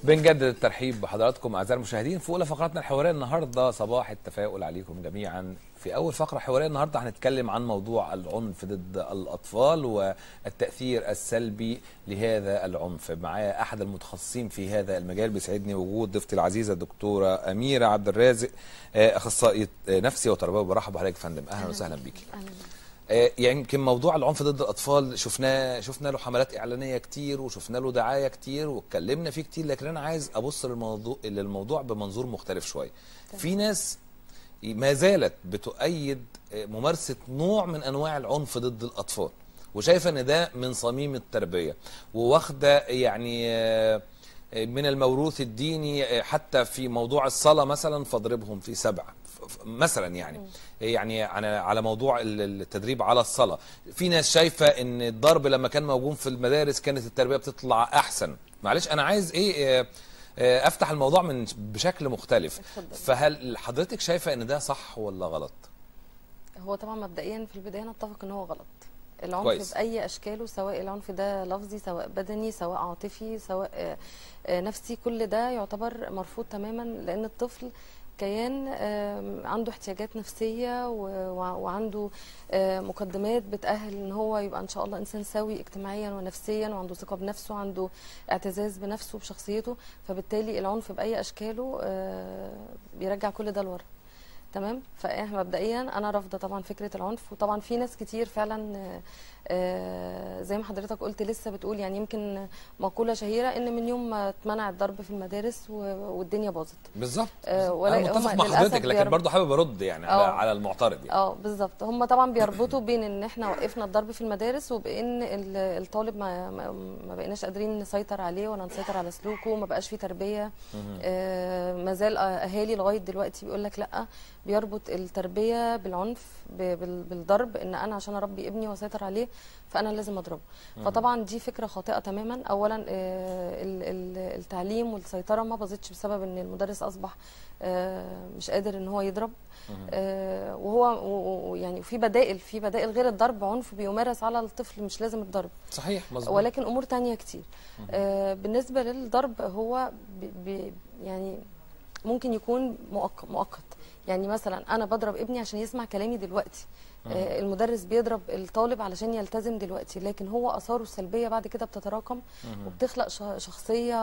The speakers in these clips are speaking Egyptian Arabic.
بنجدد الترحيب بحضراتكم اعزائي المشاهدين في اولى فقراتنا الحواريه النهارده صباح التفاؤل عليكم جميعا في اول فقره حواريه النهارده هنتكلم عن موضوع العنف ضد الاطفال والتاثير السلبي لهذا العنف معايا احد المتخصصين في هذا المجال بيسعدني وجود ضيفتي العزيزه الدكتوره اميره عبد الرازق آه، اخصائيه آه، نفسي وتربوي برحب بحضرتك يا فندم اهلا وسهلا بيكي أهلاً. آه، يعني يمكن موضوع العنف ضد الاطفال شفناه شفنا له حملات اعلانيه كتير وشفنا له دعايه كتير واتكلمنا فيه كتير لكن انا عايز ابص للموضوع للموضوع بمنظور مختلف شويه في ناس ما زالت بتؤيد آه، ممارسه نوع من انواع العنف ضد الاطفال وشايفه ان ده من صميم التربيه وواخده يعني آه، من الموروث الديني آه، حتى في موضوع الصلاه مثلا فاضربهم في سبعه ف- ف- مثلا يعني يعني على على موضوع ال- التدريب على الصلاه في ناس شايفه ان الضرب لما كان موجود في المدارس كانت التربيه بتطلع احسن معلش انا عايز ايه آه، آه، افتح الموضوع من بشكل مختلف اتفضل. فهل حضرتك شايفه ان ده صح ولا غلط هو طبعا مبدئيا في البدايه نتفق ان هو غلط العنف كويس. باي اشكاله سواء العنف ده لفظي سواء بدني سواء عاطفي سواء آه، آه، نفسي كل ده يعتبر مرفوض تماما لان الطفل كيان آم، عنده احتياجات نفسيه و- وع- وعنده آه، مقدمات بتأهل ان هو يبقى ان شاء الله انسان سوي اجتماعيا ونفسيا وعنده ثقه بنفسه عنده اعتزاز بنفسه بشخصيته فبالتالي العنف باي اشكاله آه، بيرجع كل ده لورا تمام فاحنا مبدئيا انا رافضه طبعا فكره العنف وطبعا في ناس كتير فعلا آه، آه، زي ما حضرتك قلت لسه بتقول يعني يمكن مقوله شهيره ان من يوم ما اتمنع الضرب في المدارس و- والدنيا باظت بالظبط آه، ولا- انا متفق هم مع للأسف حضرتك لكن بيرب- برضه حابب ارد يعني على آه. على المعترض يعني اه بالظبط هم طبعا بيربطوا بين ان احنا وقفنا الضرب في المدارس وبان ال- الطالب ما ما ما بقيناش قادرين نسيطر عليه ولا نسيطر على سلوكه ما بقاش فيه تربيه آه ما زال اهالي لغايه دلوقتي بيقول لك لا بيربط التربيه بالعنف ب- بال- بالضرب ان انا عشان اربي ابني واسيطر عليه فانا لازم اضربه فطبعا دي فكره خاطئه تماما اولا آه، ال- ال- التعليم والسيطره ما باظتش بسبب ان المدرس اصبح آه، مش قادر ان هو يضرب آه، وهو و- و- يعني في بدائل في بدائل غير الضرب عنف بيمارس على الطفل مش لازم الضرب صحيح مظبوط ولكن امور تانية كتير آه، بالنسبه للضرب هو ب ب يعني ممكن يكون مؤق- مؤقت يعني مثلا انا بضرب ابني عشان يسمع كلامي دلوقتي آه، المدرس بيضرب الطالب علشان يلتزم دلوقتي لكن هو اثاره السلبيه بعد كده بتتراكم وبتخلق ش- شخصيه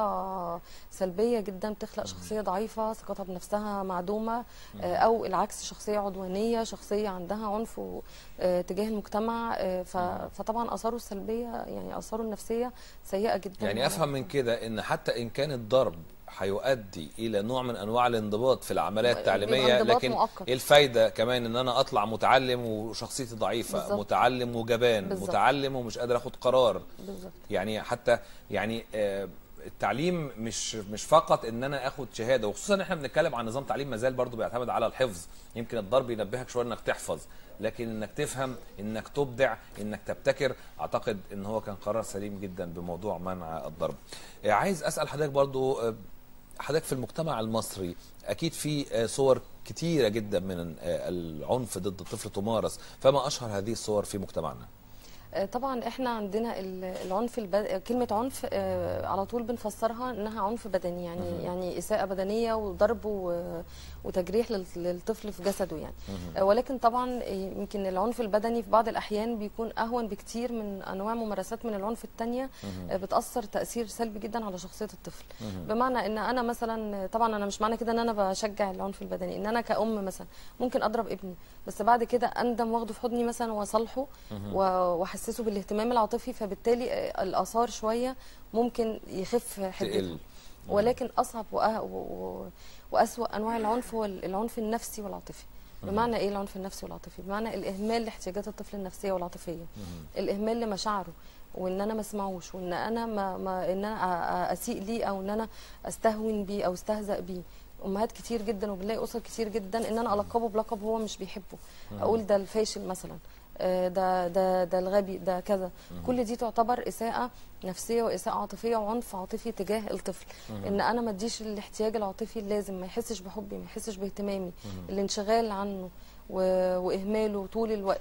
سلبيه جدا بتخلق شخصيه ضعيفه ثقتها بنفسها معدومه آه، او العكس شخصيه عدوانيه شخصيه عندها عنف و- آه، تجاه المجتمع آه، ف- فطبعا اثاره السلبيه يعني اثاره النفسيه سيئه جدا يعني على- افهم من كده ان حتى ان كان الضرب هيؤدي الى نوع من انواع الانضباط في العمليه بيبقى التعليميه انضباط لكن مؤقت. ايه الفايده كمان ان انا اطلع متعلم وشخصيتي ضعيفه بالظبط. متعلم وجبان بالظبط. متعلم ومش قادر اخد قرار بالظبط يعني حتى يعني آه، التعليم مش مش فقط ان انا اخد شهاده وخصوصا ان احنا بنتكلم عن نظام تعليم مازال برضو بيعتمد على الحفظ يمكن الضرب ينبهك شويه انك تحفظ لكن انك تفهم انك تبدع انك تبتكر اعتقد ان هو كان قرار سليم جدا بموضوع منع الضرب آه، عايز اسال حضرتك برضو آه، حضرتك في المجتمع المصري اكيد في آه، صور كتيره جدا من آه، العنف ضد الطفل تمارس فما اشهر هذه الصور في مجتمعنا آه، طبعا احنا عندنا ال- العنف الب... كلمه عنف آه، على طول بنفسرها انها عنف بدني يعني يعني اساءه بدنيه وضرب و... وتجريح لل- للطفل في جسده يعني آه، ولكن طبعا آه، يمكن العنف البدني في بعض الاحيان بيكون اهون بكتير من انواع ممارسات من العنف التانية آه، بتاثر تاثير سلبي جدا على شخصيه الطفل بمعنى ان انا مثلا طبعا انا مش معنى كده ان انا بشجع العنف البدني ان انا كأم مثلا ممكن اضرب ابني بس بعد كده اندم واخده في حضني مثلا واصالحه و- واحسسه بالاهتمام العاطفي فبالتالي آه، الاثار شويه ممكن يخف حدتها تقل ولكن اصعب وأه و... و... واسوا انواع العنف هو العنف النفسي والعاطفي بمعنى ايه العنف النفسي والعاطفي بمعنى الاهمال لاحتياجات الطفل النفسيه والعاطفيه الاهمال لمشاعره وان انا ما اسمعوش وان انا ما, ما ان انا أ- أ- اسيء ليه او ان انا استهون بيه او استهزأ بيه امهات كتير جدا وبنلاقي اسر كتير جدا ان انا القبه بلقب هو مش بيحبه اقول ده الفاشل مثلا آه، ده ده ده الغبي ده كذا كل دي تعتبر اساءه نفسيه واساءه عاطفيه وعنف عاطفي تجاه الطفل ان انا ما اديش الاحتياج العاطفي اللازم ما يحسش بحبي ما يحسش باهتمامي الانشغال عنه و- واهماله طول الوقت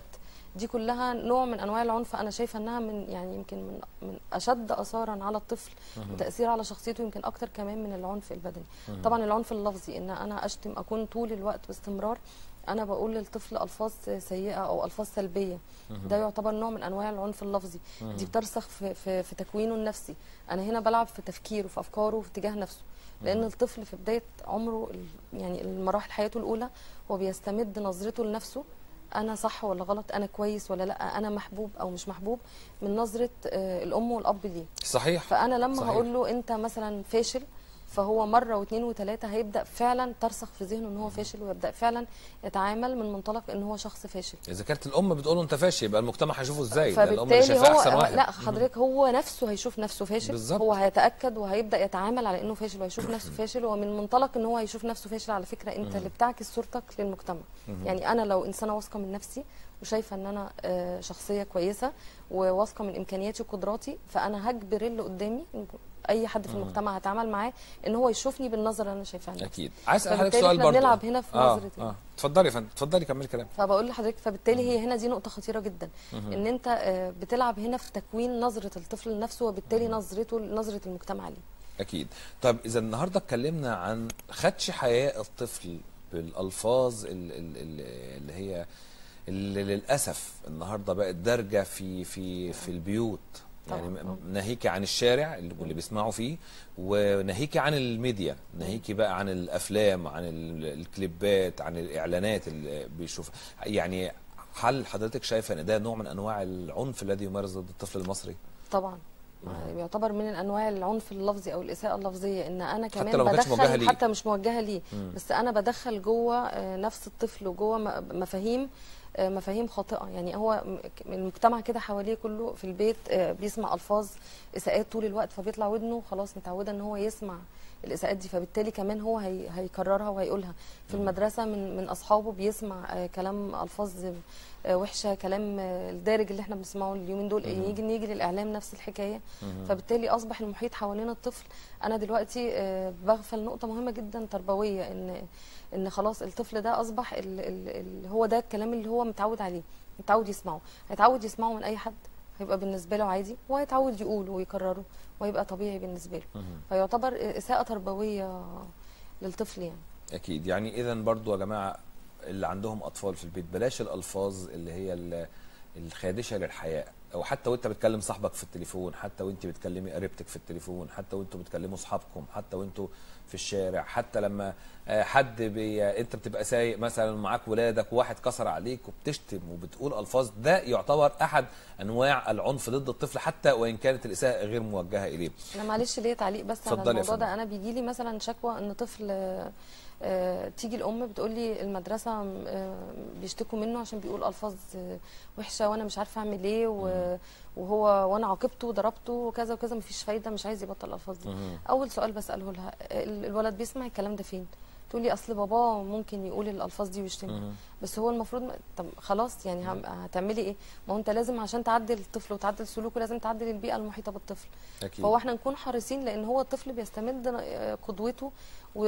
دي كلها نوع من انواع العنف انا شايفه انها من يعني يمكن من من اشد اثارا على الطفل وتاثير على شخصيته يمكن اكتر كمان من العنف البدني طبعا العنف اللفظي ان انا اشتم اكون طول الوقت باستمرار انا بقول للطفل الفاظ سيئه او الفاظ سلبيه ده يعتبر نوع من انواع العنف اللفظي دي بترسخ في, في, في تكوينه النفسي انا هنا بلعب في تفكيره في افكاره في اتجاه نفسه لان الطفل في بدايه عمره ال- يعني المراحل حياته الاولى هو بيستمد نظرته لنفسه انا صح ولا غلط انا كويس ولا لا انا محبوب او مش محبوب من نظره آه، الام والاب ليه صحيح فانا لما صحيح. هقول له انت مثلا فاشل فهو مره واثنين وثلاثه هيبدا فعلا ترسخ في ذهنه ان هو فاشل ويبدا فعلا يتعامل من منطلق ان هو شخص فاشل اذا كانت الام بتقول له انت فاشل يبقى المجتمع هيشوفه ازاي ده الام اللي فبالتالي شايفاه هو احسن واحد لا حضرتك هو نفسه هيشوف نفسه فاشل بالظبط. هو هيتاكد وهيبدا يتعامل على انه فاشل وهيشوف نفسه فاشل ومن منطلق ان هو هيشوف نفسه فاشل على فكره انت اللي بتعكس صورتك للمجتمع يعني انا لو انسانه واثقه من نفسي وشايفه ان انا آه، شخصيه كويسه وواثقه من امكانياتي وقدراتي فانا هجبر اللي قدامي اي حد في المجتمع هتعامل معاه ان هو يشوفني بالنظره اللي انا شايفاها لنفسي. اكيد عايز اسال حضرتك فبالتالي سؤال إحنا برضه بنلعب هنا في اه نظرة اه اتفضلي يا فندم اتفضلي كملي كلام فبقول لحضرتك فبالتالي هي هنا دي نقطة خطيرة جدا ان انت آه، بتلعب هنا في تكوين نظرة الطفل لنفسه وبالتالي نظرته نظرة المجتمع ليه اكيد طب اذا النهارده اتكلمنا عن خدش حياء الطفل بالالفاظ ال- ال- ال- اللي هي اللي للاسف النهارده بقت دارجه في في في البيوت يعني طبعاً. م- ناهيكي عن الشارع اللي واللي بيسمعوا فيه وناهيكي عن الميديا ناهيكي بقى عن الافلام عن ال- الكليبات عن الاعلانات اللي بيشوف يعني هل حضرتك شايفه ان ده نوع من انواع العنف الذي يمارس ضد الطفل المصري طبعا يعتبر من انواع العنف اللفظي او الاساءه اللفظيه ان انا كمان لو ما كانتش موجهة بدخل ليه. حتى مش موجهه ليه بس انا بدخل جوه آه، نفس الطفل وجوه م- مفاهيم آه، مفاهيم خاطئه يعني هو م- المجتمع كده حواليه كله في البيت آه، بيسمع الفاظ اساءات طول الوقت فبيطلع ودنه خلاص متعوده ان هو يسمع الاساءات دي فبالتالي كمان هو هي هيكررها وهيقولها في المدرسه من من اصحابه بيسمع آه، كلام الفاظ آه، وحشه كلام آه، الدارج اللي احنا بنسمعه اليومين دول يجي نيجي للاعلام نفس الحكايه فبالتالي اصبح المحيط حوالين الطفل انا دلوقتي آه، بغفل نقطه مهمه جدا تربويه ان ان خلاص الطفل ده اصبح ال ال ال هو ده الكلام اللي هو متعود عليه متعود يسمعه هيتعود يسمعه من اي حد هيبقى بالنسبه له عادي وهيتعود يقوله ويكرره وهيبقى طبيعي بالنسبه له فيعتبر اساءه تربويه للطفل يعني اكيد يعني اذا برضو يا جماعه اللي عندهم اطفال في البيت بلاش الالفاظ اللي هي ال- الخادشه للحياء او حتى وانت بتكلم صاحبك في التليفون حتى وانت بتكلمي قريبتك في التليفون حتى وانتوا بتكلموا اصحابكم حتى وانتوا في الشارع حتى لما آه، حد بي انت بتبقى سايق مثلا معاك ولادك وواحد كسر عليك وبتشتم وبتقول الفاظ ده يعتبر احد انواع العنف ضد الطفل حتى وان كانت الاساءه غير موجهه اليه انا معلش ليه تعليق بس على اتفضلي يا الموضوع فندم. ده انا بيجي لي مثلا شكوى ان طفل آه، آه، تيجي الام بتقول لي المدرسه آه، بيشتكوا منه عشان بيقول الفاظ آه، وحشه وانا مش عارفه اعمل ايه و- وهو وانا عاقبته وضربته وكذا وكذا مفيش فايده مش عايز يبطل الالفاظ دي اول سؤال بساله لها ال- الولد بيسمع الكلام ده فين تقول لي اصل باباه ممكن يقول الالفاظ دي ويشتمها بس هو المفروض ما- طب خلاص يعني هم- هتعملي ايه ما هو انت لازم عشان تعدل الطفل وتعدل سلوكه لازم تعدل البيئه المحيطه بالطفل اكيد فهو احنا نكون حريصين لان هو الطفل بيستمد آه، قدوته و...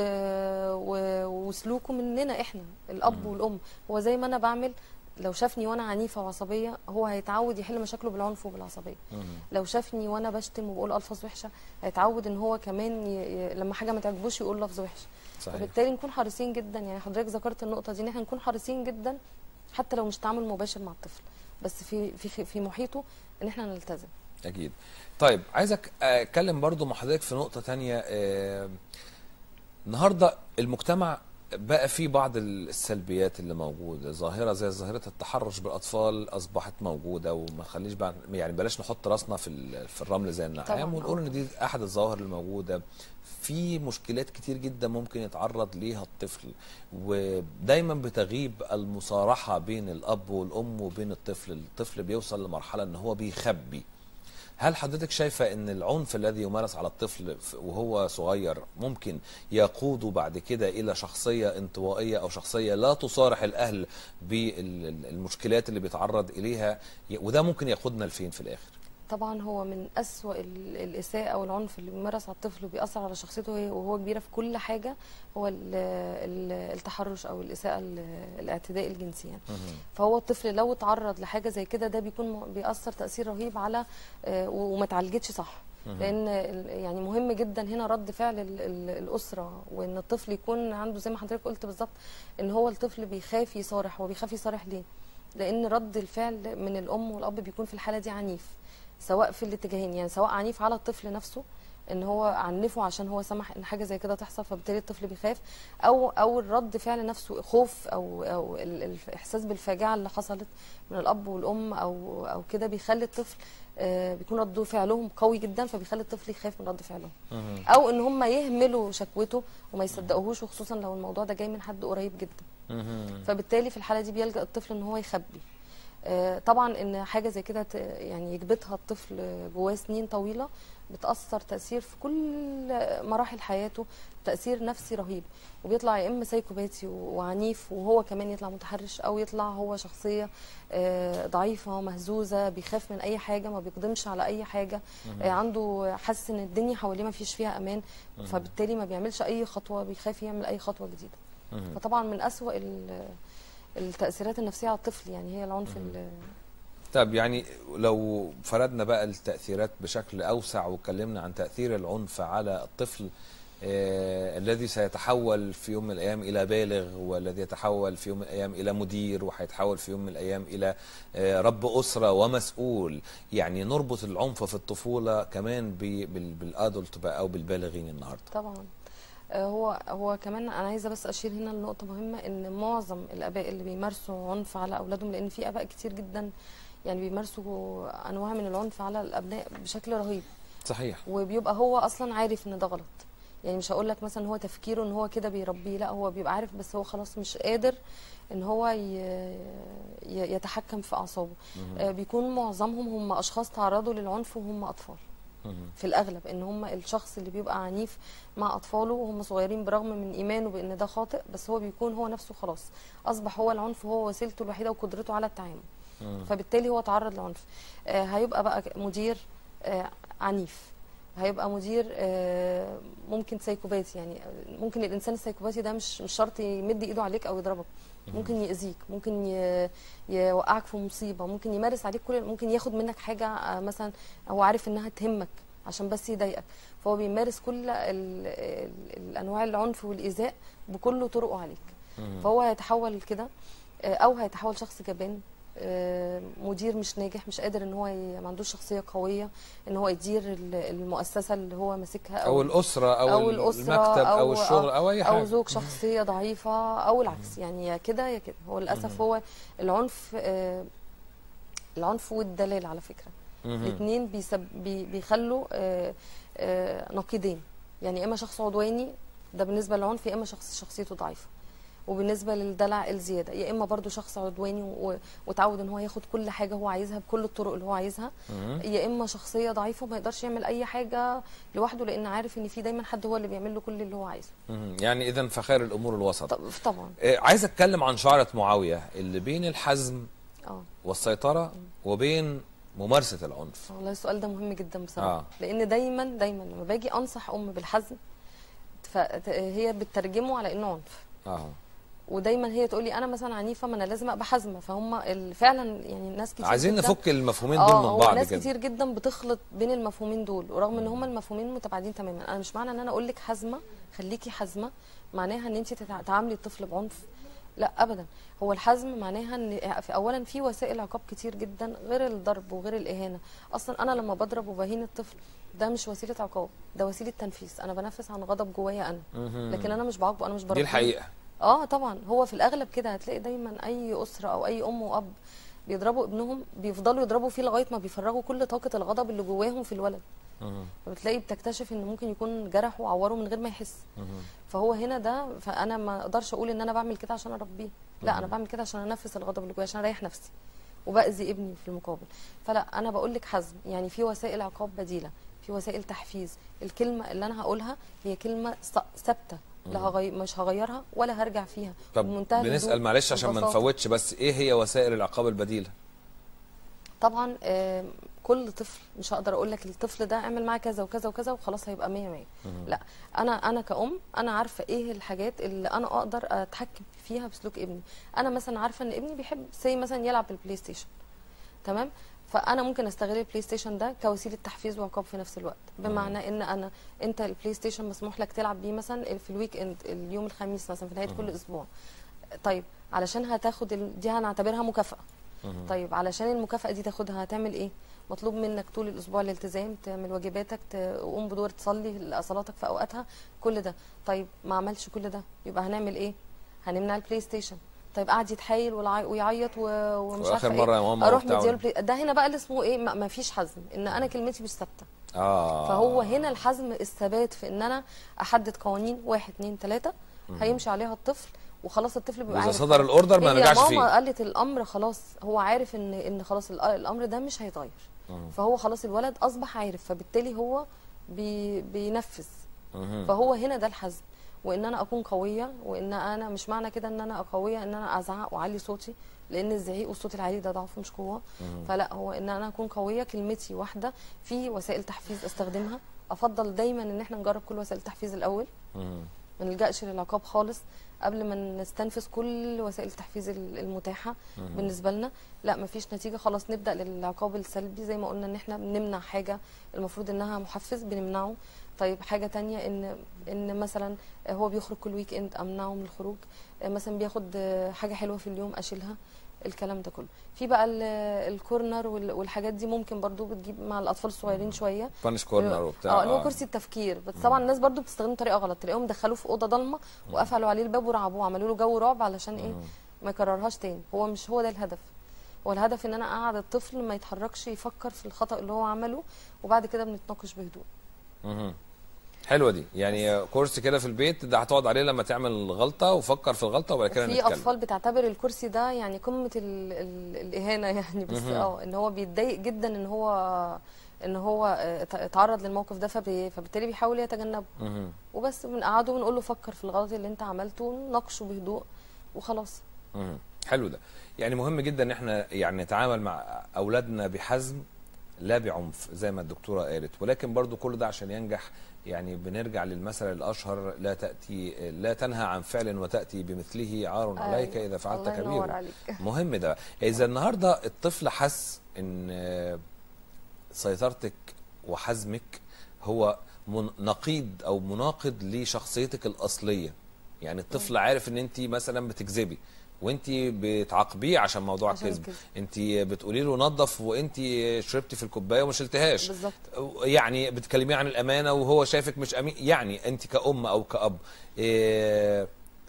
و... وسلوكه مننا احنا الاب والام هو زي ما انا بعمل لو شافني وانا عنيفه وعصبيه هو هيتعود يحل مشاكله بالعنف وبالعصبيه لو شافني وانا بشتم وبقول الفاظ وحشه هيتعود ان هو كمان ي... ي... لما حاجه ما تعجبوش يقول لفظ وحش صحيح وبالتالي نكون حريصين جدا يعني حضرتك ذكرت النقطه دي ان احنا نكون حريصين جدا حتى لو مش تعامل مباشر مع الطفل بس في في في محيطه ان احنا نلتزم اكيد طيب عايزك اتكلم برضو مع حضرتك في نقطه تانية آه، النهارده المجتمع بقى فيه بعض السلبيات اللي موجوده ظاهره زي ظاهره التحرش بالاطفال اصبحت موجوده وما خليش بقى يعني بلاش نحط راسنا في ال- في الرمل زي النعام طبعاً. ونقول ان دي احد الظواهر الموجوده في مشكلات كتير جدا ممكن يتعرض ليها الطفل ودايما بتغيب المصارحه بين الاب والام وبين الطفل الطفل بيوصل لمرحله ان هو بيخبي هل حضرتك شايفة أن العنف الذي يمارس على الطفل ف- وهو صغير ممكن يقوده بعد كده إلى شخصية انطوائية أو شخصية لا تصارح الأهل بالمشكلات اللي بيتعرض إليها ي- وده ممكن ياخدنا لفين في الآخر؟ طبعا هو من أسوأ ال- الإساءة والعنف اللي بيمارس على الطفل وبيأثر على شخصيته وهي- وهو كبيرة في كل حاجة هو ال- ال- التحرش أو الإساءة ال- الاعتداء الجنسي يعني مهم. فهو الطفل لو اتعرض لحاجة زي كده ده بيكون م- بيأثر تأثير رهيب على آه، و- وما اتعالجتش صح مهم. لان ال- يعني مهم جدا هنا رد فعل ال- ال- الاسره وان الطفل يكون عنده زي ما حضرتك قلت بالظبط ان هو الطفل بيخاف يصارح هو بيخاف يصارح ليه لان رد الفعل من الام والاب بيكون في الحاله دي عنيف سواء في الاتجاهين يعني سواء عنيف على الطفل نفسه ان هو عنفه عشان هو سمح ان حاجه زي كده تحصل فبالتالي الطفل بيخاف او او الرد فعل نفسه خوف او او ال- ال- الاحساس بالفاجعه اللي حصلت من الاب والام او او كده بيخلي الطفل آه، بيكون رد فعلهم قوي جدا فبيخلي الطفل يخاف من رد فعلهم مهم. او ان هم يهملوا شكوته وما يصدقوهوش وخصوصا لو الموضوع ده جاي من حد قريب جدا مهم. فبالتالي في الحاله دي بيلجا الطفل ان هو يخبي آه، طبعا ان حاجه زي كده ت- يعني يكبتها الطفل جواه سنين طويله بتاثر تاثير في كل مراحل حياته تاثير نفسي رهيب وبيطلع يا اما سايكوباتي وعنيف وهو كمان يطلع متحرش او يطلع هو شخصيه آه، ضعيفه ومهزوزه بيخاف من اي حاجه ما بيقدمش على اي حاجه آه، عنده حاسس ان الدنيا حواليه ما فيش فيها امان فبالتالي ما بيعملش اي خطوه بيخاف يعمل اي خطوه جديده مهم. فطبعا من أسوأ ال- التأثيرات النفسية على الطفل يعني هي العنف ال- طب يعني لو فردنا بقى التأثيرات بشكل أوسع واتكلمنا عن تأثير العنف على الطفل آه الذي سيتحول في يوم من الأيام إلى بالغ والذي يتحول في يوم من الأيام إلى مدير وهيتحول في يوم من الأيام إلى آه رب أسرة ومسؤول يعني نربط العنف في الطفولة كمان ب- بال- بالأدلت بقى أو بالبالغين النهاردة طبعا آه، هو هو كمان انا عايزه بس اشير هنا لنقطه مهمه ان معظم الاباء اللي بيمارسوا عنف على اولادهم لان في اباء كتير جدا يعني بيمارسوا انواع من العنف على الابناء بشكل رهيب صحيح وبيبقى هو اصلا عارف ان ده غلط يعني مش هقول لك مثلا هو تفكيره ان هو كده بيربيه لا هو بيبقى عارف بس هو خلاص مش قادر ان هو ي- ي- يتحكم في اعصابه آه، بيكون معظمهم هم اشخاص تعرضوا للعنف وهم اطفال مهم. في الاغلب ان هم الشخص اللي بيبقى عنيف مع اطفاله وهم صغيرين برغم من ايمانه بان ده خاطئ بس هو بيكون هو نفسه خلاص اصبح هو العنف هو وسيلته الوحيده وقدرته على التعامل مم. فبالتالي هو تعرض لعنف آه هيبقى بقى مدير آه عنيف هيبقى مدير آه ممكن سايكوباتي يعني ممكن الانسان السايكوباتي ده مش مش شرط يمد ايده عليك او يضربك ممكن يأذيك ممكن ي- يوقعك في مصيبه ممكن يمارس عليك كل ممكن ياخد منك حاجه آه، مثلا هو عارف انها تهمك عشان بس يضايقك فهو بيمارس كل ال- ال- الانواع العنف والايذاء بكل طرقه عليك مم. فهو هيتحول كده آه، او هيتحول شخص جبان آه، مدير مش ناجح مش قادر ان هو ي... ما عندوش شخصيه قويه ان هو يدير ال- المؤسسه اللي هو ماسكها أو الأسرة أو, أو الأسرة المكتب أو, أو- الشغل أو أي حاجة او زوج شخصيه ضعيفه او العكس يعني يا كده يا كده هو للاسف هو العنف آه، العنف والدلال على فكره مهم. الاثنين بيسب... بي... بيخلوا آه، آه، نقيضين يعني يا اما شخص عدواني ده بالنسبه للعنف يا اما شخص شخصيته ضعيفه وبالنسبه للدلع الزياده يا اما برضو شخص عدواني و... وتعود ان هو ياخد كل حاجه هو عايزها بكل الطرق اللي هو عايزها مهم. يا اما شخصيه ضعيفه وما يقدرش يعمل اي حاجه لوحده لان عارف ان في دايما حد هو اللي بيعمل له كل اللي هو عايزه مهم. يعني إذا فخير الأمور الوسط طب طبعا آه، عايز اتكلم عن شعرة معاوية اللي بين الحزم اه والسيطرة وبين ممارسة العنف والله السؤال ده مهم جدا بصراحه آه. آه. لان دايما دايما لما باجي انصح ام بالحزم فهي بتترجمه على انه عنف اه ودايما هي تقول لي انا مثلا عنيفه ما انا لازم ابقى حازمه فهم ال- فعلا يعني ناس كتير عايزين جدا نفك المفهومين اه دول هو من بعض ناس كده كتير جدا بتخلط بين المفهومين دول ورغم ان هما المفهومين متباعدين تماما انا مش معنى ان انا اقول لك حازمه خليكي حازمه معناها ان انت تتع- تعاملي الطفل بعنف لا ابدا هو الحزم معناها ان في اولا في وسائل عقاب كتير جدا غير الضرب وغير الاهانه اصلا انا لما بضرب وبهين الطفل ده مش وسيله عقاب ده وسيله تنفيذ انا بنفس عن غضب جوايا انا مهم. لكن انا مش بعاقبه انا مش بربيه دي الحقيقة اه طبعا هو في الاغلب كده هتلاقي دايما اي اسره او اي ام واب بيضربوا ابنهم بيفضلوا يضربوا فيه لغايه ما بيفرغوا كل طاقه الغضب اللي جواهم في الولد مهم. فبتلاقي بتكتشف ان ممكن يكون جرح وعوره من غير ما يحس مهم. فهو هنا ده فانا ما اقدرش اقول ان انا بعمل كده عشان اربيه لا انا بعمل كده عشان انفس الغضب اللي جوايا عشان اريح نفسي وباذي ابني في المقابل فلا انا بقول لك حزم يعني في وسائل عقاب بديله في وسائل تحفيز الكلمه اللي انا هقولها هي كلمه ث- ثابته لا هغي... مش هغيرها ولا هرجع فيها طب بمنتهى بنسأل الهدوء معلش عشان ما والبساطة. نفوتش بس ايه هي وسائل العقاب البديلة طبعا آه، كل طفل مش هقدر اقول لك الطفل ده اعمل معاه كذا وكذا وكذا وخلاص هيبقى 100 100 لا انا انا كأم انا عارفه ايه الحاجات اللي انا اقدر اتحكم فيها بسلوك ابني انا مثلا عارفه ان ابني بيحب زي مثلا يلعب بالبلاي ستيشن تمام فانا ممكن استغل البلاي ستيشن ده كوسيله تحفيز وعقاب في نفس الوقت بمعنى ان انا انت البلاي ستيشن مسموح لك تلعب بيه مثلا في الويك اند اليوم الخميس مثلا في نهايه كل اسبوع طيب علشان هتاخد ال... دي هنعتبرها مكافاه طيب علشان المكافاه دي تاخدها هتعمل ايه مطلوب منك طول الاسبوع الالتزام تعمل واجباتك تقوم بدور تصلي صلاتك في اوقاتها كل ده طيب ما عملش كل ده يبقى هنعمل ايه هنمنع البلاي ستيشن طيب قعد يتحايل والع- ويعيط و- ومش وآخر عارفه مرة يا ايه ماما اروح وبتاع مدياله البلاي ده هنا بقى اللي اسمه ايه ما ما فيش حزم ان انا كلمتي مش ثابته اه فهو هنا الحزم الثبات في ان انا احدد قوانين واحد اتنين تلاته هيمشي عليها الطفل وخلاص الطفل بيبقى واذا عارف صدر الاوردر ما هي نرجعش ماما فيه قالت الامر خلاص هو عارف ان ان خلاص الأ- الامر ده مش هيتغير فهو خلاص الولد اصبح عارف فبالتالي هو بي بينفذ مهم. فهو هنا ده الحزم وان انا اكون قويه وان انا مش معنى كده ان انا قويه ان انا ازعق واعلي صوتي لان الزعيق والصوت العالي ده ضعف مش قوه فلا هو ان انا اكون قويه كلمتي واحده في وسائل تحفيز استخدمها افضل دايما ان احنا نجرب كل وسائل التحفيز الاول مهم. ما نلجاش للعقاب خالص قبل ما نستنفذ كل وسائل التحفيز ال- المتاحه بالنسبه لنا لا مفيش نتيجه خلاص نبدا للعقاب السلبي زي ما قلنا ان احنا بنمنع حاجه المفروض انها محفز بنمنعه طيب حاجه تانية ان ان مثلا هو بيخرج كل ويك اند امنعه من الخروج مثلا بياخد حاجه حلوه في اليوم اشيلها الكلام ده كله في بقى ال- الكورنر وال- والحاجات دي ممكن برضو بتجيب مع الاطفال الصغيرين شويه بانش كورنر وبتاع اه اللي هو كرسي التفكير بس طبعا الناس برضو بتستخدمه بطريقه غلط تلاقيهم دخلوه في اوضه ضلمه وقفلوا عليه الباب ورعبوه عملوا له جو رعب علشان ايه ما يكررهاش تاني هو مش هو ده الهدف هو الهدف ان انا اقعد الطفل ما يتحركش يفكر في الخطا اللي هو عمله وبعد كده بنتناقش بهدوء مهم. حلوه دي يعني كورس كده في البيت ده هتقعد عليه لما تعمل غلطه وفكر في الغلطه وبعد كده في نتكلم اطفال بتعتبر الكرسي ده يعني قمه ال ال الاهانه يعني بس اه ان هو بيتضايق جدا ان هو ان هو آه، ات- اتعرض للموقف ده فبي فبالتالي بيحاول يتجنبه مهم. وبس بنقعده ونقول له فكر في الغلط اللي انت عملته ونناقشه بهدوء وخلاص مهم. حلو ده يعني مهم جدا ان احنا يعني نتعامل مع اولادنا بحزم لا بعنف زي ما الدكتوره قالت ولكن برضو كل ده عشان ينجح يعني بنرجع للمثل الاشهر لا تاتي لا تنهى عن فعل وتاتي بمثله عار عليك أيوة. اذا فعلت الله ينور كبير عليك. مهم ده اذا النهارده الطفل حس ان آه، سيطرتك وحزمك هو من- نقيض او مناقض لشخصيتك الاصليه يعني الطفل عارف ان انت مثلا بتكذبي وانت بتعاقبيه عشان موضوع عشان الكذب الكذب. انت بتقولي له نظف وانت شربتي في الكوبايه وما شلتهاش بالظبط. يعني بتكلميه عن الامانه وهو شايفك مش امين يعني انت كأم او كأب إيه,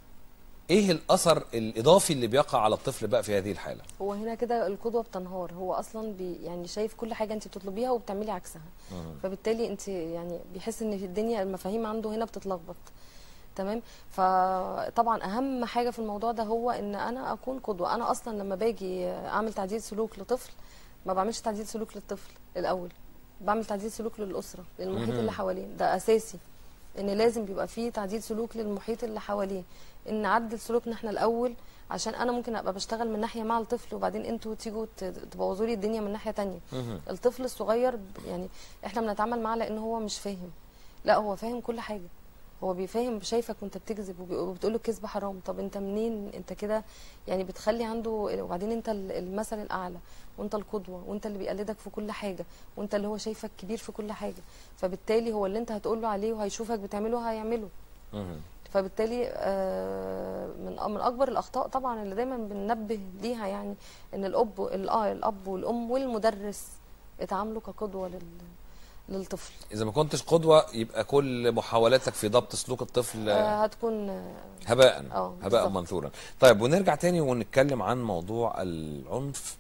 ايه الاثر الاضافي اللي بيقع على الطفل بقى في هذه الحاله هو هنا كده القدوه بتنهار هو اصلا بي يعني شايف كل حاجه انت بتطلبيها وبتعملي عكسها فبالتالي انت يعني بيحس ان في الدنيا المفاهيم عنده هنا بتتلخبط تمام فطبعا اهم حاجه في الموضوع ده هو ان انا اكون قدوه انا اصلا لما باجي اعمل تعديل سلوك لطفل ما بعملش تعديل سلوك للطفل الاول بعمل تعديل سلوك للاسره للمحيط اللي حواليه ده اساسي ان لازم بيبقى فيه تعديل سلوك للمحيط اللي حواليه ان نعدل سلوكنا احنا الاول عشان انا ممكن ابقى بشتغل من ناحيه مع الطفل وبعدين انتوا تيجوا ت- تبوظوا لي الدنيا من ناحيه تانية الطفل الصغير ب- يعني احنا بنتعامل معاه لان هو مش فاهم لا هو فاهم كل حاجه هو بيفهم شايفك وانت بتكذب وبي- وبتقول له الكذب حرام طب انت منين انت كده يعني بتخلي عنده وبعدين انت ال- المثل الاعلى وانت القدوه وانت اللي بيقلدك في كل حاجه وانت اللي هو شايفك كبير في كل حاجه فبالتالي هو اللي انت هتقول له عليه وهيشوفك بتعمله هيعمله مهم. فبالتالي آه، من من اكبر الاخطاء طبعا اللي دايما بننبه ليها يعني ان الاب ال- اه الاب والام والمدرس اتعاملوا كقدوه لل للطفل اذا ما كنتش قدوه يبقى كل محاولاتك في ضبط سلوك الطفل آه، هتكون آه، هباء اه هباء بالظبط. منثورا طيب ونرجع تاني ونتكلم عن موضوع العنف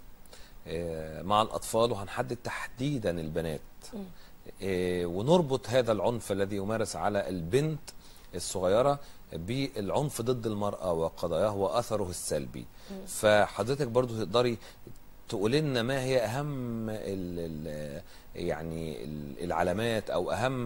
آه، مع الاطفال وهنحدد تحديدا البنات آه، ونربط هذا العنف الذي يمارس على البنت الصغيره بالعنف ضد المراه وقضاياه واثره السلبي فحضرتك برضو تقدري تقول لنا ما هي اهم ال ال يعني ال- العلامات او اهم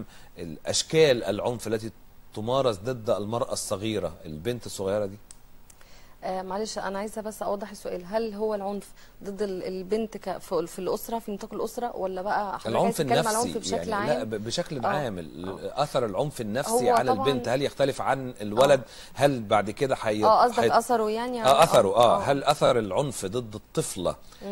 الاشكال العنف التي تمارس ضد المراه الصغيره البنت الصغيره دي آه معلش انا عايزه بس اوضح السؤال هل هو العنف ضد ال- البنت ك- في في الاسره في نطاق الاسره ولا بقى حضرتك العنف عايز تتكلم على النفسي العنف بشكل يعني لا عام ب- بشكل آه. عام ال- اثر العنف النفسي هو على طبعاً- البنت هل يختلف عن الولد هل بعد كده حي... اه قصدك حي- اثره يعني اه اثره اه هل اثر العنف ضد الطفله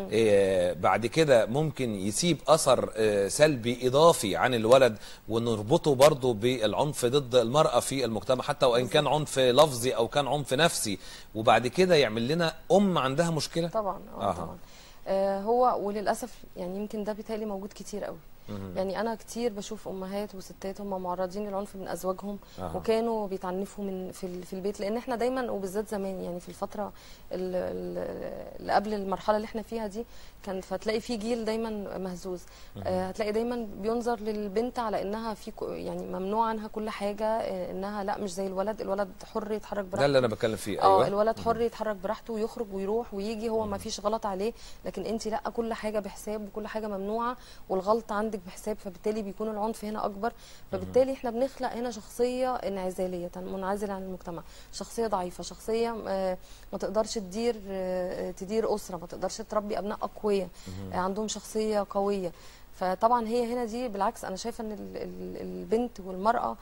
آه بعد كده ممكن يسيب اثر آه سلبي اضافي عن الولد ونربطه برضه بالعنف ضد المراه في المجتمع حتى وان كان عنف لفظي او كان عنف نفسي وبعد كده يعمل لنا ام عندها مشكله طبعا اه أها. طبعا آه هو وللاسف يعني يمكن ده بيتهيألي موجود كتير قوي يعني انا كتير بشوف امهات وستات هم معرضين للعنف من ازواجهم أها. وكانوا بيتعنفوا من في ال- في البيت لان احنا دايما وبالذات زمان يعني في الفتره ال- ال- اللي قبل المرحله اللي احنا فيها دي كان فتلاقي في جيل دايما مهزوز آه هتلاقي دايما بينظر للبنت على انها في كو- يعني ممنوع عنها كل حاجه آه انها لا مش زي الولد الولد حر يتحرك براحته ده اللي انا بتكلم فيه اه ايوه الولد حر يتحرك براحته ويخرج ويروح ويجي هو ما فيش غلط عليه لكن انت لا كل حاجه بحساب وكل حاجه ممنوعه والغلط عندك بحساب فبالتالي بيكون العنف هنا اكبر فبالتالي احنا بنخلق هنا شخصيه انعزاليه منعزله عن المجتمع شخصيه ضعيفه شخصيه آه، ما تقدرش تدير آه، تدير اسره ما تقدرش تربي ابناء اقوياء آه، عندهم شخصيه قويه فطبعا هي هنا دي بالعكس انا شايفه ان ال- ال- البنت والمراه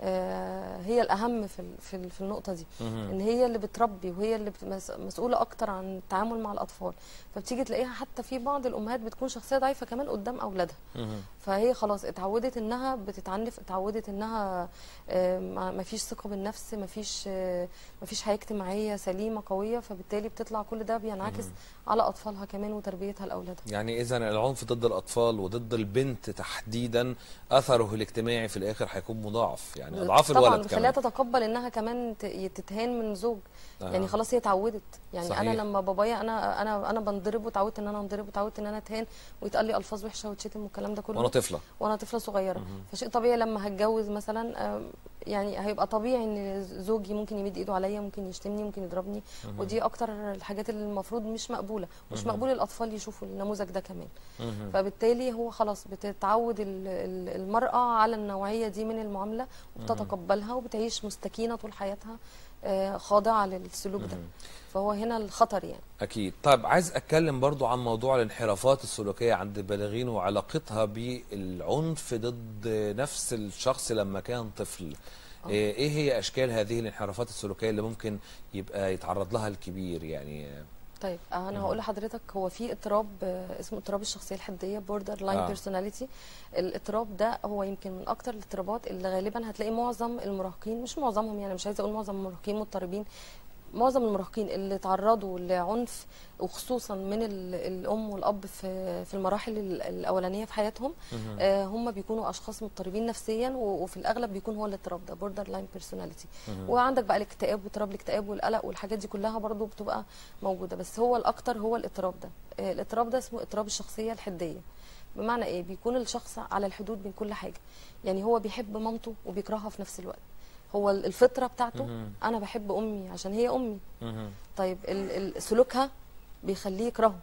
آه، هي الاهم في ال- في ال- في النقطه دي ان هي اللي بتربي وهي اللي بت- مس- مسؤوله اكتر عن التعامل مع الاطفال فبتيجي تلاقيها حتى في بعض الامهات بتكون شخصيه ضعيفه كمان قدام اولادها فهي خلاص اتعودت انها بتتعنف اتعودت انها آه، ما ما فيش ثقه بالنفس ما فيش آه، ما فيش حياه اجتماعيه سليمه قويه فبالتالي بتطلع كل ده بينعكس على اطفالها كمان وتربيتها لاولادها يعني اذا العنف ضد الاطفال وضد البنت تحديدا اثره الاجتماعي في الاخر هيكون مضاعف يعني اضعاف طبعا الولد بيخليها كمان تتقبل انها كمان ت- تتهان من زوج آه. يعني خلاص هي اتعودت يعني صحيح. انا لما بابايا انا انا انا بنضرب وتعودت ان انا انضرب وتعودت ان انا اتهان ويتقال لي الفاظ وحشه وتشتم والكلام ده كله وانا طفله وانا طفله صغيره فشيء طبيعي لما هتجوز مثلا آم، يعني هيبقى طبيعي ان زوجي ممكن يمد ايده عليا ممكن يشتمني ممكن يضربني ودي اكتر الحاجات اللي المفروض مش مقبوله مش مقبول الاطفال يشوفوا النموذج ده كمان فبالتالي هو خلاص بتتعود ال- ال- المراه على النوعيه دي من المعامله وبتتقبلها وبتعيش مستكينه طول حياتها آه، خاضعه للسلوك ده فهو هنا الخطر يعني اكيد طيب عايز اتكلم برضو عن موضوع الانحرافات السلوكيه عند البالغين وعلاقتها بالعنف ضد نفس الشخص لما كان طفل ايه إيه هي اشكال هذه الانحرافات السلوكيه اللي ممكن يبقى يتعرض لها الكبير يعني طيب آه، انا هقول لحضرتك هو في اضطراب آه، اسمه اضطراب الشخصيه الحديه بوردر لاين آه. بيرسوناليتي الاضطراب ده هو يمكن من اكتر الاضطرابات اللي غالبا هتلاقي معظم المراهقين مش معظمهم يعني مش عايزه اقول معظم المراهقين مضطربين معظم المراهقين اللي تعرضوا لعنف وخصوصا من ال- الام والاب في في المراحل ال- الاولانيه في حياتهم آه، هم بيكونوا اشخاص مضطربين نفسيا و- وفي الاغلب بيكون هو الاضطراب ده بوردر لاين بيرسوناليتي وعندك بقى الاكتئاب واضطراب الاكتئاب والقلق والحاجات دي كلها برضو بتبقى موجوده بس هو الاكتر هو الاضطراب ده آه، الاضطراب ده اسمه اضطراب الشخصيه الحديه بمعنى ايه بيكون الشخص على الحدود بين كل حاجه يعني هو بيحب مامته وبيكرهها في نفس الوقت هو ال- الفطره بتاعته انا بحب امي عشان هي امي طيب ال- ال- سلوكها بيخليه يكرهه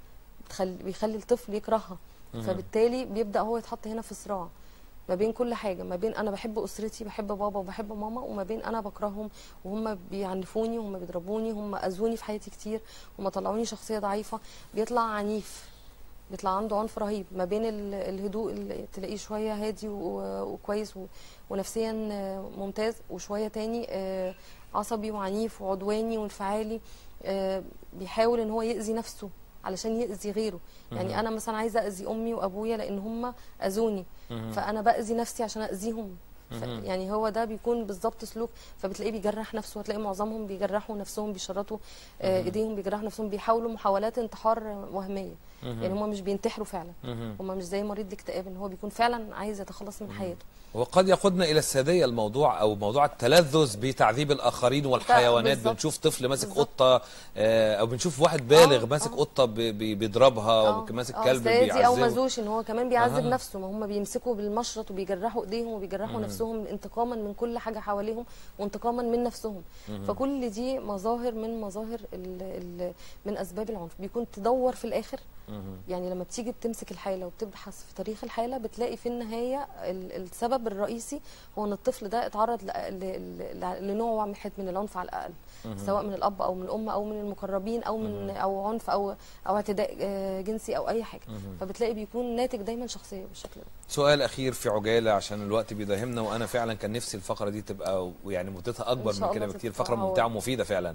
بتخلي بيخلي الطفل يكرهها فبالتالي بيبدا هو يتحط هنا في صراع ما بين كل حاجه ما بين انا بحب اسرتي بحب بابا وبحب ماما وما بين انا بكرههم وهم بيعنفوني وهم بيضربوني هم اذوني في حياتي كتير هم طلعوني شخصيه ضعيفه بيطلع عنيف بيطلع عنده عنف رهيب ما بين ال- الهدوء اللي تلاقيه شويه هادي و- وكويس و- ونفسيا آه، ممتاز وشويه تاني آه، عصبي وعنيف وعدواني وانفعالي آه، بيحاول ان هو يأذي نفسه علشان يأذي غيره يعني انا مثلا عايزه اذي امي وابويا لان هم اذوني فانا باذي نفسي عشان اذيهم ف- يعني هو ده بيكون بالظبط سلوك فبتلاقيه بيجرح نفسه هتلاقي معظمهم بيجرحوا نفسهم بيشرطوا آه، ايديهم بيجرحوا نفسهم بيحاولوا محاولات انتحار وهميه يعني هم مش بينتحروا فعلا هم مش زي مريض الاكتئاب ان هو بيكون فعلا عايز يتخلص من حياته وقد يقودنا الى الساديه الموضوع او موضوع التلذذ بتعذيب الاخرين والحيوانات بالظبط. بنشوف طفل ماسك بالظبط. قطه آه، او بنشوف واحد بالغ آه، ماسك آه. قطه بي- بي- بيضربها آه، وماسك آه، كلب سادي او بيعذبه مزوش ان هو كمان بيعذب أها. نفسه ما هم بيمسكوا بالمشرط وبيجرحوا ايديهم وبيجرحوا نفسهم انتقاما من كل حاجه حواليهم وانتقاما من نفسهم فكل دي مظاهر من مظاهر ال ال من اسباب العنف بيكون تدور في الاخر يعني لما بتيجي بتمسك الحاله وبتبحث في تاريخ الحاله بتلاقي في النهايه ال- السبب الرئيسي هو ان الطفل ده اتعرض ل- ل- ل- لنوع واحد من العنف على الاقل سواء من الاب او من الام او من المقربين او من او عنف او او اعتداء آه، جنسي او اي حاجه فبتلاقي بيكون ناتج دايما شخصيه بالشكل ده سؤال اخير في عجاله عشان الوقت بيداهمنا وانا فعلا كان نفسي الفقره دي تبقى يعني مدتها اكبر إن شاء من كده الله بكتير تبقى فقره عوض. ممتعه ومفيده فعلا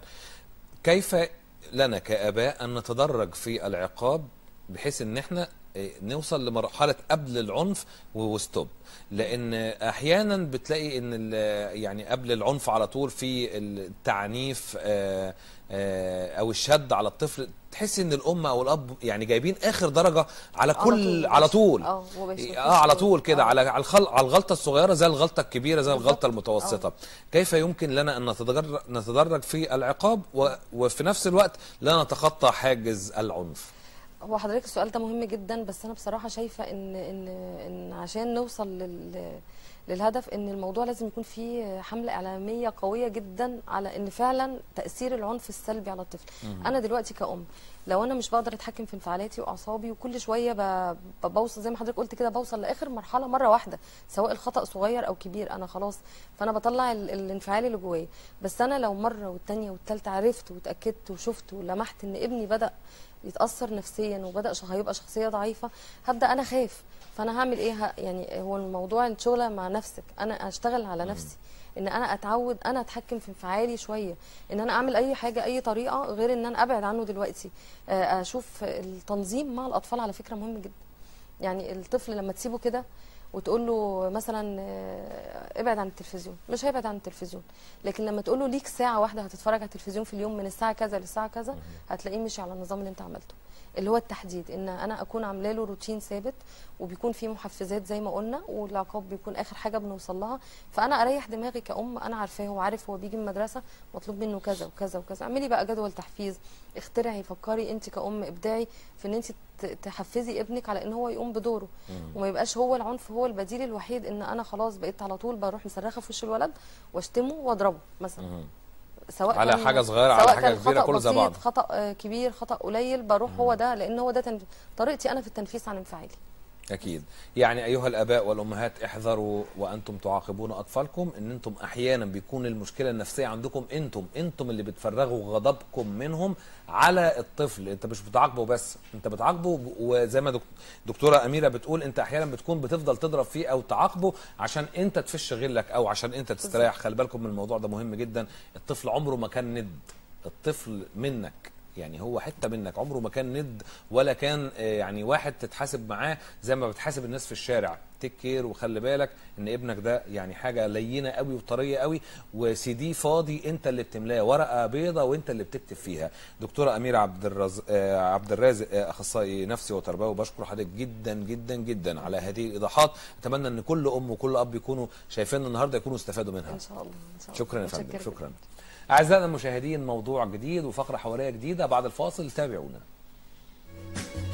كيف لنا كاباء ان نتدرج في العقاب بحيث ان احنا إيه، نوصل لمرحله قبل العنف وستوب لان احيانا بتلاقي ان ال- يعني قبل العنف على طول في التعنيف آه، آه، او الشد على الطفل تحس ان الام او الاب يعني جايبين اخر درجه على كل على طول اه وبيشوف اه على طول كده آه. على على الخل... على الغلطه الصغيره زي الغلطه الكبيره زي بالظبط. الغلطه المتوسطه كيف يمكن لنا ان نتدرج نتدرج في العقاب و... وفي نفس الوقت لا نتخطى حاجز العنف هو حضرتك السؤال ده مهم جدا بس انا بصراحه شايفه ان ان ان عشان نوصل لل للهدف ان الموضوع لازم يكون فيه حمله اعلاميه قويه جدا على ان فعلا تاثير العنف السلبي على الطفل انا دلوقتي كأم لو انا مش بقدر اتحكم في انفعالاتي واعصابي وكل شويه ب- ب- بوصل زي ما حضرتك قلت كده بوصل لاخر مرحله مره واحده سواء الخطا صغير او كبير انا خلاص فانا بطلع ال- الانفعال اللي جوايا بس انا لو مره والتانيه والتالته عرفت واتاكدت وشفت ولمحت ان ابني بدا يتاثر نفسيا وبدا ش- هيبقى شخصيه ضعيفه هبدا انا خاف فانا هعمل ايه ه- يعني هو الموضوع الشغله مع نفسك انا اشتغل على نفسي ان انا اتعود انا اتحكم في انفعالي شويه ان انا اعمل اي حاجه اي طريقه غير ان انا ابعد عنه دلوقتي آه، اشوف التنظيم مع الاطفال على فكره مهم جدا يعني الطفل لما تسيبه كده وتقول له مثلا آه، ابعد عن التلفزيون مش هيبعد عن التلفزيون لكن لما تقول له ليك ساعه واحده هتتفرج على التلفزيون في اليوم من الساعه كذا للساعه كذا هتلاقيه مشي على النظام اللي انت عملته اللي هو التحديد ان انا اكون عامله له روتين ثابت وبيكون فيه محفزات زي ما قلنا والعقاب بيكون اخر حاجه بنوصل لها فانا اريح دماغي كأم انا عارفاه هو عارف هو بيجي من المدرسه مطلوب منه كذا وكذا وكذا اعملي بقى جدول تحفيز اخترعي فكري انت كأم ابداعي في ان انت ت- تحفزي ابنك على ان هو يقوم بدوره وما يبقاش هو العنف هو البديل الوحيد ان انا خلاص بقيت على طول بروح مصرخه في وش الولد واشتمه واضربه مثلا سواء على كان- حاجة صغيرة، على سواء حاجة كان كبيرة، خطأ كله زي بسيط، بعض. خطا آه، كبير خطا قليل بروح هو ده لان هو ده تنف... طريقتي انا في التنفيس عن انفعالي اكيد يعني ايها الاباء والامهات احذروا وانتم تعاقبون اطفالكم ان انتم احيانا بيكون المشكله النفسيه عندكم انتم انتم اللي بتفرغوا غضبكم منهم على الطفل انت مش بتعاقبه بس انت بتعاقبه ب- وزي ما دك- دكتوره اميره بتقول انت احيانا بتكون بتفضل تضرب فيه او تعاقبه عشان انت تفش غلك او عشان انت تستريح خلي بالكم من الموضوع ده مهم جدا الطفل عمره ما كان ند الطفل منك يعني هو حته منك عمره ما كان ند ولا كان آه، يعني واحد تتحاسب معاه زي ما بتحاسب الناس في الشارع تيك كير وخلي بالك ان ابنك ده يعني حاجه لينه قوي وطريه قوي وسي دي فاضي انت اللي بتملاه ورقه بيضه وانت اللي بتكتب فيها دكتوره اميره عبد الرز... آه، عبد الرازق آه، اخصائي نفسي وتربوي بشكر حضرتك جدا جدا جدا على هذه الايضاحات اتمنى ان كل ام وكل اب يكونوا شايفين النهارده يكونوا استفادوا منها ان شاء الله ان شاء الله شكرا يا متشكرة فندم جداً. شكرا اعزائنا المشاهدين موضوع جديد وفقره حواريه جديده بعد الفاصل تابعونا